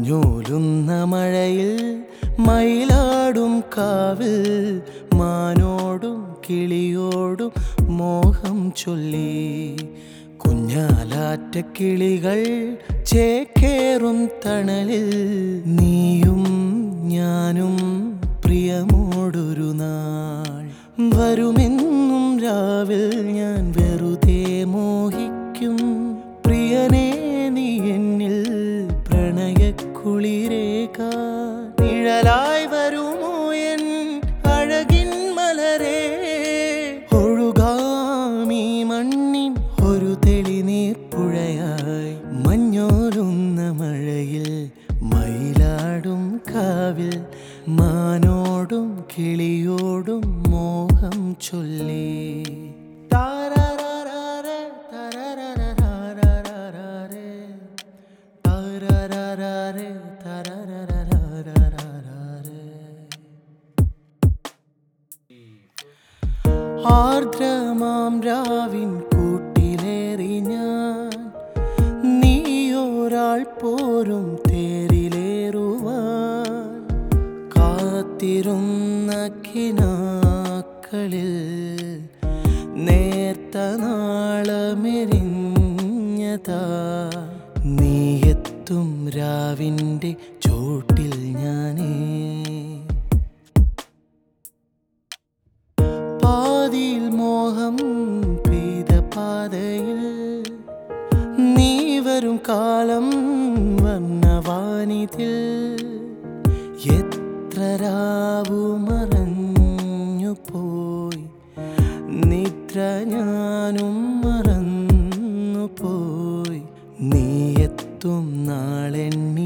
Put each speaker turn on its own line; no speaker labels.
മഞ്ഞൂലുന്ന മഴയിൽ മയിലാടും കാവിൽ മാനോടും കിളിയോടും മോഹം ചൊല്ലി കുഞ്ഞാലാറ്റ കിളികൾ ചേക്കേറും തണലിൽ നീയും ഞാനും പ്രിയമോടൊരു നാൾ വരുമെന്നും രാവിൽ ഞാൻ വെറുതെ മോഹിക്കും പ്രിയനേ നീ എന്നിൽ പ്രണയക്കുളിരേക നിഴലായി വരുമോ എൻ അഴകിൻ മലരേ ഒഴുകാമീ മണ്ണിൻ ഒരു തെളിനീർ പുഴയായി മഞ്ഞോരുന്ന മഴയിൽ മയിലാടും കാവിൽ മാനോടും കിളിയോടും മോഹം ചൊല്ലി താരാരാരാരെ, താരാരാരാരാരാരെ, താരാരാരാരെ, താരാരാരാരാരാരെ. ആർദ്രമാം രാവിൻ കൂട്ടിലേറി ഞാൻ നീയൊരാൾ പോരും തേരിലേറുവാൻ കാത്തിരുന്ന കിനാക്കളിൽ നേർത്ത നാളമെരിഞ്ഞതാ നീയെത്തും രാവിൻ്റെ ചോട്ടിൽ ഞാനേ പാതിയിൽ മോഹം പെയ്ത പാതയിൽ നീ വരും കാലം വന്നവാനിതിൽ എത്ര രാവു മറഞ്ഞു പോയി നിദ്ര ഞാനും മറന്നു പോയി നീ എത്തും നാളെണ്ണി